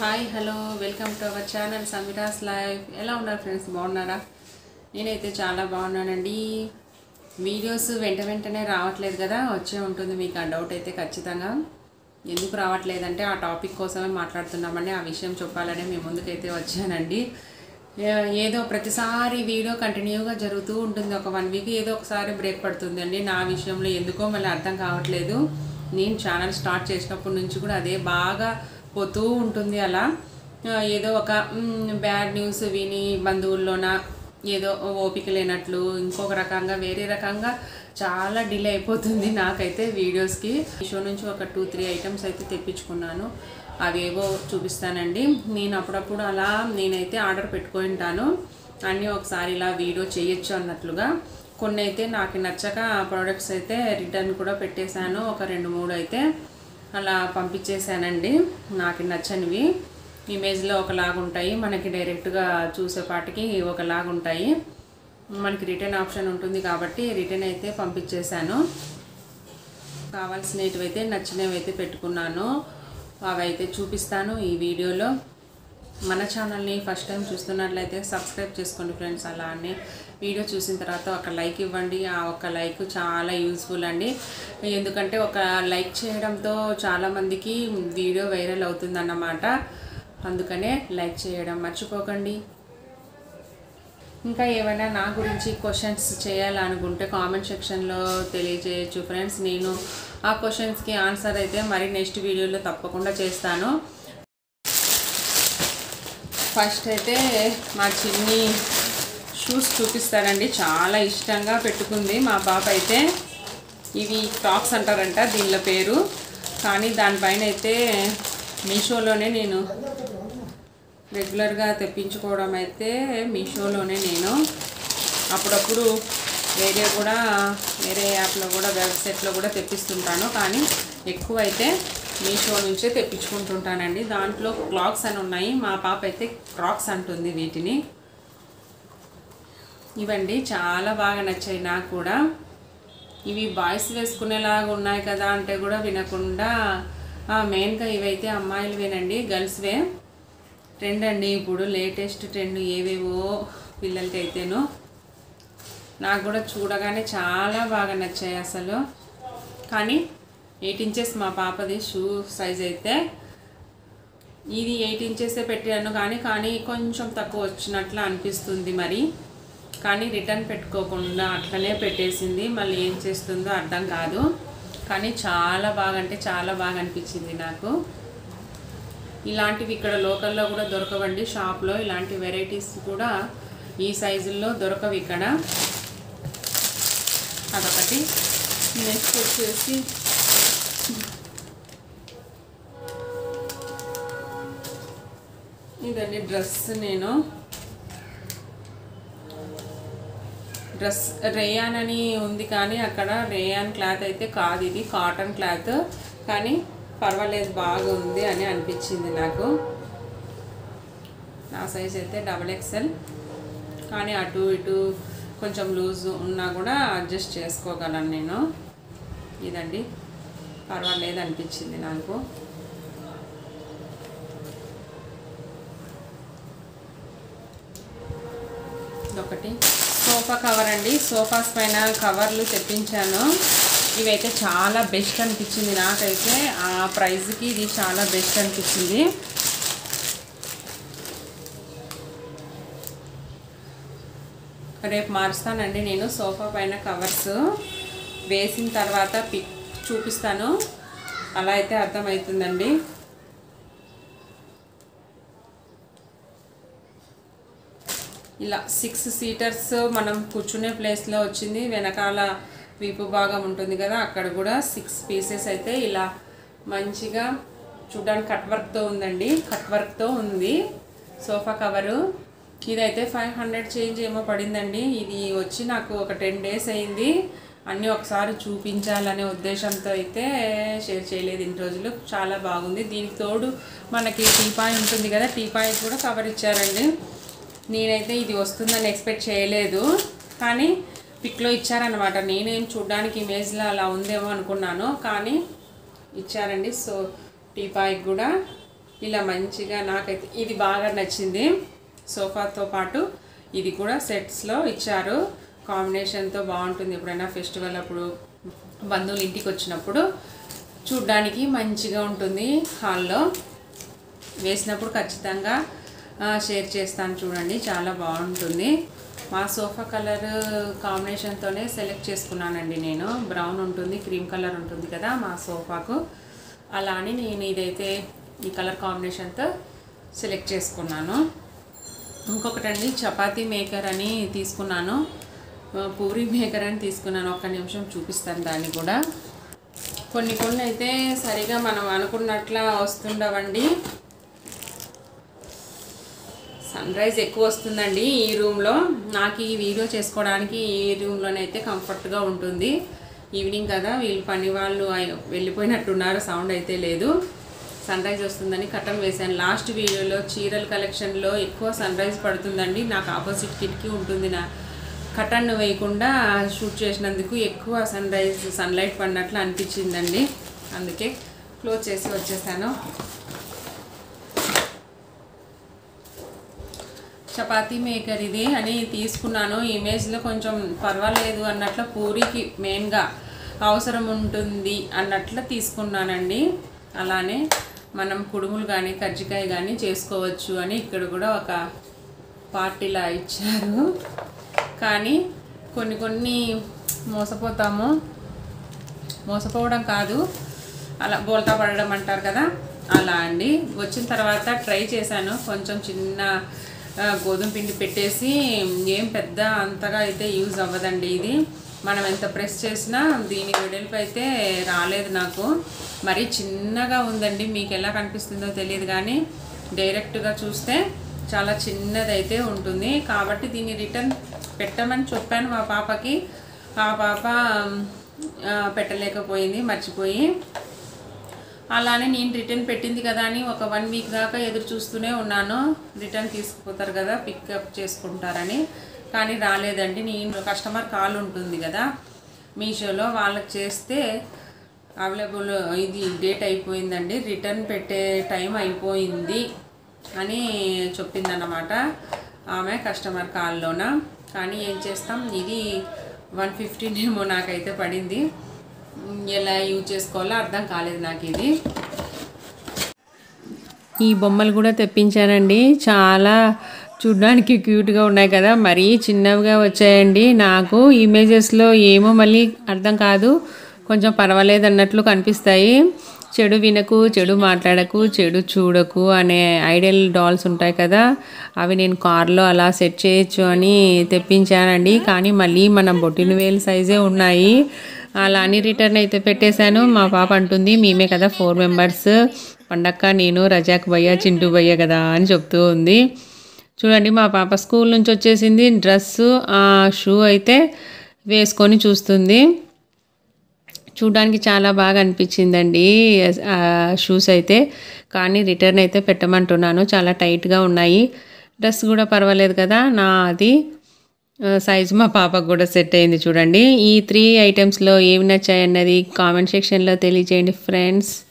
hi hello welcome to our channel Sameera's life ఎలా ఉన్నారు friends బాగున్నారా నేనైతే చాలా బాగున్నానండి వీడియోస్ వెంట వెంటనే రావట్లేదు కదా వచ్చే ఉంటుంది మీకు ఆ డౌట్ అయితే ఖచ్చితంగా ఎందుకు రావట్లేదంటే ఆ టాపిక్ కోసమే మాట్లాడుతున్నామండి ఆ విషయం చెప్పాలని మీ ముందుకైతే వచ్చానండి ఏ- ఏదో ప్రతిసారి వీడియో కంటిన్యూగా జరుగుతూ ఉంటుంది ఒక వన్ వీక్ ఏదో ఒకసారి బ్రేక్ పడుతుందండి నా విషయంలో ఎందుకో మళ్ళీ అర్థం కావట్లేదు నేను ఛానల్ స్టార్ట్ చేసినప్పటి నుంచి కూడా అదే బాగా పోతూ ఉంటుంది అలా ఆ, ఏదో ఒక బ్యాడ్ న్యూస్ విని బంధువుల్లోన ఏదో ఓపిక లేనట్లు ఇంకొక రకంగా వేరే రకంగా చాలా డిలే అయిపోతుంది నాకైతే వీడియోస్కి షో నుంచి ఒక టూ త్రీ ఐటమ్స్ అయితే తెప్పించుకున్నాను అవేవో చూపిస్తానండి నేను అప్పుడప్పుడు అలా నేనైతే ఆర్డర్ పెట్టుకొని ఉంటాను అన్నీ ఒకసారి ఇలా వీడియో చేయొచ్చు అన్నట్లుగా కొన్ని అయితే నాకు నచ్చక ఆ ప్రోడక్ట్స్ అయితే రిటర్న్ కూడా పెట్టేశాను ఒక రెండు మూడు అయితే అలా పంపించేశానండి నాకు నచ్చనివి ఇమేజ్లో ఒకలాగా ఉంటాయి మనకి డైరెక్ట్గా చూసేపాటికి ఒకలాగా ఉంటాయి మనకి రిటర్న్ ఆప్షన్ ఉంటుంది కాబట్టి రిటర్న్ అయితే పంపించేశాను కావాల్సినవి అయితే నచ్చినవి అయితే పెట్టుకున్నాను అవి అయితే చూపిస్తాను ఈ వీడియోలో మన ఛానల్ని ఫస్ట్ టైం చూస్తున్నట్లయితే సబ్స్క్రైబ్ చేసుకోండి ఫ్రెండ్స్ అలానే వీడియో చూసిన తర్వాత ఒక లైక్ ఇవ్వండి ఆ ఒక లైక్ చాలా యూస్ఫుల్ అండి ఎందుకంటే ఒక లైక్ చేయడంతో చాలామందికి వీడియో వైరల్ అవుతుందన్నమాట అందుకనే లైక్ చేయడం మర్చిపోకండి ఇంకా ఏమైనా నా గురించి క్వశ్చన్స్ చేయాలనుకుంటే కామెంట్ సెక్షన్లో తెలియజేయచ్చు ఫ్రెండ్స్ నేను ఆ క్వశ్చన్స్కి ఆన్సర్ అయితే మరి నెక్స్ట్ వీడియోలో తప్పకుండా చేస్తాను ఫస్ట్ అయితే మా చిన్ని షూస్ చూపిస్తానండి చాలా ఇష్టంగా పెట్టుకుంది మా పాప అయితే ఇవి క్రాక్స్ అంటారంట దీనిలో పేరు కానీ దానిపైన అయితే మీషోలోనే నేను రెగ్యులర్గా తెప్పించుకోవడం అయితే మీషోలోనే నేను అప్పుడప్పుడు వేరే కూడా వేరే యాప్లో కూడా వెబ్సైట్లో కూడా తెప్పిస్తుంటాను కానీ ఎక్కువ అయితే మీషో నుంచే తెప్పించుకుంటుంటానండి దాంట్లో క్లాక్స్ అని ఉన్నాయి మా పాప అయితే క్రాక్స్ అంటుంది వీటిని ఇవండి చాలా బాగా నచ్చాయి నాకు కూడా ఇవి బాయ్స్ వేసుకునేలాగా ఉన్నాయి కదా అంటే కూడా వినకుండా మెయిన్గా ఇవైతే అమ్మాయిలవేనండి గర్ల్స్వే ట్రెండ్ అండి ఇప్పుడు లేటెస్ట్ ట్రెండ్ ఏవేవో పిల్లలకి అయితేను నాకు కూడా చూడగానే చాలా బాగా నచ్చాయి అసలు కానీ ఎయిట్ ఇంచెస్ మా పాపది షూ సైజ్ అయితే ఇది ఎయిట్ ఇంచెసే పెట్టాను కానీ కానీ కొంచెం తక్కువ వచ్చినట్లు అనిపిస్తుంది మరి కానీ రిటర్న్ పెట్టుకోకుండా అట్లనే పెట్టేసింది మళ్ళీ ఏం చేస్తుందో అర్థం కాదు కానీ చాలా బాగా అంటే చాలా బాగా అనిపించింది నాకు ఇలాంటివి ఇక్కడ లోకల్లో కూడా దొరకవండి షాప్లో ఇలాంటి వెరైటీస్ కూడా ఈ సైజుల్లో దొరకవు ఇక్కడ అదొకటి నెక్స్ట్ వచ్చేసి ఇదండి డ్రెస్ నేను డ్రెస్ రేయాన్ అని ఉంది కానీ అక్కడ రేయాన్ క్లాత్ అయితే కాదు ఇది కాటన్ క్లాత్ కానీ పర్వాలేదు బాగుంది అని అనిపించింది నాకు నా సైజ్ అయితే డబల్ ఎక్సెల్ కానీ అటు ఇటు కొంచెం లూజ్ ఉన్నా కూడా అడ్జస్ట్ చేసుకోగలను నేను ఇదండి పర్వాలేదు అనిపించింది నాకు ఒకటి సోఫా కవర్ అండి సోఫాస్ పైన కవర్లు తెప్పించాను ఇవైతే చాలా బెస్ట్ అనిపించింది నాకైతే ఆ ప్రైస్కి ఇది చాలా బెస్ట్ అనిపించింది రేపు మారుస్తానండి నేను సోఫా పైన కవర్స్ వేసిన తర్వాత పిక్ చూపిస్తాను అలా అయితే అర్థమవుతుందండి ఇలా సిక్స్ సీటర్స్ మనం కూర్చునే ప్లేస్లో వచ్చింది వెనకాల వీపు భాగం ఉంటుంది కదా అక్కడ కూడా సిక్స్ పీసెస్ అయితే ఇలా మంచిగా చూడడానికి కట్ వర్క్తో ఉందండి కట్ వర్క్తో ఉంది సోఫా కవరు ఇదైతే ఫైవ్ హండ్రెడ్ చేంజ్ ఏమో పడిందండి ఇది వచ్చి నాకు ఒక టెన్ డేస్ అయింది అన్నీ ఒకసారి చూపించాలనే ఉద్దేశంతో అయితే షేర్ చేయలేదు ఇన్ని రోజులు చాలా బాగుంది దీనికి తోడు మనకి టీపాయ్ ఉంటుంది కదా టీపాయ్ కూడా కవర్ ఇచ్చారండి నేనైతే ఇది వస్తుందని ఎక్స్పెక్ట్ చేయలేదు కానీ పిక్లో ఇచ్చారనమాట నేనేం చూడడానికి ఇమేజ్లో అలా ఉందేమో అనుకున్నాను కానీ ఇచ్చారండి సో టీపాయ్ కూడా ఇలా మంచిగా నాకైతే ఇది బాగా నచ్చింది సోఫాతో పాటు ఇది కూడా సెట్స్లో ఇచ్చారు కాంబినేషన్తో బాగుంటుంది ఎప్పుడైనా ఫెస్టివల్ అప్పుడు బంధువులు ఇంటికి వచ్చినప్పుడు చూడ్డానికి మంచిగా ఉంటుంది హాల్లో వేసినప్పుడు ఖచ్చితంగా ఆ, షేర్ చేస్తాను చూడండి చాలా బాగుంటుంది మా సోఫా కలర్ కాంబినేషన్తోనే సెలెక్ట్ చేసుకున్నానండి నేను బ్రౌన్ ఉంటుంది క్రీమ్ కలర్ ఉంటుంది కదా మా సోఫాకు అలా అని నేను ఇదైతే ఈ కలర్ కాంబినేషన్తో సెలెక్ట్ చేసుకున్నాను ఇంకొకటండి చపాతీ మేకర్ అని తీసుకున్నాను ఆ, పూరి మేకర్ అని తీసుకున్నాను ఒక్క నిమిషం చూపిస్తాను దాన్ని కూడా కొన్ని కొన్ని అయితే సరిగా మనం అనుకున్నట్లా వస్తుండవండి సన్ రైజ్ ఎక్కువ వస్తుందండి ఈ రూమ్లో నాకు ఈ వీడియో చేసుకోవడానికి ఈ రూమ్లోనైతే కంఫర్ట్గా ఉంటుంది ఈవినింగ్ కదా వీళ్ళు పని వాళ్ళు అయ్- వెళ్ళిపోయినట్టున్నారు సౌండ్ అయితే లేదు సన్ రైజ్ వస్తుందని కటన్ వేశాను లాస్ట్ వీడియోలో చీరల కలెక్షన్లో ఎక్కువ సన్ రైజ్ పడుతుందండి నాకు ఆపోజిట్ కిటికీ ఉంటుంది నా కటన్ వేయకుండా షూట్ చేసినందుకు ఎక్కువ సన్ రైజ్ సన్లైట్ పడినట్లు అనిపించిందండి అందుకే క్లోజ్ చేసి వచ్చేసాను చపాతీ మేకర్ ఇది అని తీసుకున్నాను ఇమేజ్లో కొంచెం పర్వాలేదు అన్నట్లు పూరికి మెయిన్గా అవసరం ఉంటుంది అన్నట్లు తీసుకున్నానండి అలానే మనం కుడుములు కానీ కజ్జికాయ కానీ చేసుకోవచ్చు అని ఇక్కడ కూడా ఒక పార్టీలా ఇచ్చారు కానీ కొన్ని కొన్ని మోసపోతాము మోసపోవడం కాదు అలా బోల్తా పడడం అంటారు కదా అలా అండి వచ్చిన తర్వాత ట్రై చేశాను కొంచెం చిన్న ఆ, గోధుమ పిండి పెట్టేసి ఏం పెద్ద అంతగా అయితే యూజ్ అవ్వదండి ఇది మనం ఎంత ప్రెస్ చేసినా దీని వెడల్పు అయితే రాలేదు నాకు మరీ చిన్నగా ఉందండి మీకు ఎలా కనిపిస్తుందో తెలియదు కానీ డైరెక్ట్గా చూస్తే చాలా చిన్నదైతే ఉంటుంది కాబట్టి దీన్ని రిటర్న్ పెట్టమని చెప్పాను మా పాపకి ఆ పాప ఆ, పెట్టలేకపోయింది మర్చిపోయి అలానే నేను రిటర్న్ పెట్టింది కదా అని ఒక వన్ వీక్ దాకా ఎదురు చూస్తూనే ఉన్నాను రిటర్న్ తీసుకుపోతారు కదా పికప్ చేసుకుంటారని కానీ రాలేదండి నేను కస్టమర్ కాల్ ఉంటుంది కదా మీషోలో వాళ్ళకి చేస్తే అవైలబుల్ ఇది డేట్ అయిపోయిందండి రిటర్న్ పెట్టే టైం అయిపోయింది అని చెప్పిందన్నమాట ఆమె కస్టమర్ కాల్లోన కానీ ఏం చేస్తాం ఇది వన్ ఫిఫ్టీన్ ఏమో నాకైతే పడింది ఎలా యూజ్ చేసుకోవాలో అర్థం కాలేదు నాకు ఇది ఈ బొమ్మలు కూడా తెప్పించానండి చాలా చూడడానికి క్యూట్గా ఉన్నాయి కదా మరీ చిన్నవిగా వచ్చాయండి నాకు ఇమేజెస్లో ఏమో మళ్ళీ అర్థం కాదు కొంచెం పర్వాలేదు అన్నట్లు కనిపిస్తాయి చెడు వినకు చెడు మాట్లాడకు చెడు చూడకు అనే ఐడియల్ డాల్స్ ఉంటాయి కదా అవి నేను కార్లో అలా సెట్ చేయొచ్చు అని తెప్పించానండి కానీ మళ్ళీ మన బొట్టిన వేలు సైజే ఉన్నాయి అలా అని రిటర్న్ అయితే పెట్టేశాను మా పాప అంటుంది మేమే కదా ఫోర్ మెంబర్స్ పండక్క నేను రజాక్ భయ్య చింటూ భయ్య కదా అని చెప్తూ ఉంది చూడండి మా పాప స్కూల్ నుంచి వచ్చేసింది డ్రెస్సు ఆ షూ అయితే వేసుకొని చూస్తుంది చూడడానికి చాలా బాగా అనిపించిందండి ఆ షూస్ అయితే కానీ రిటర్న్ అయితే పెట్టమంటున్నాను చాలా టైట్గా ఉన్నాయి డ్రెస్ కూడా పర్వాలేదు కదా నా అది సైజు మా పాపకు కూడా సెట్ అయింది చూడండి ఈ త్రీ ఐటమ్స్లో ఏమి నచ్చాయన్నది కామెంట్ సెక్షన్లో తెలియజేయండి ఫ్రెండ్స్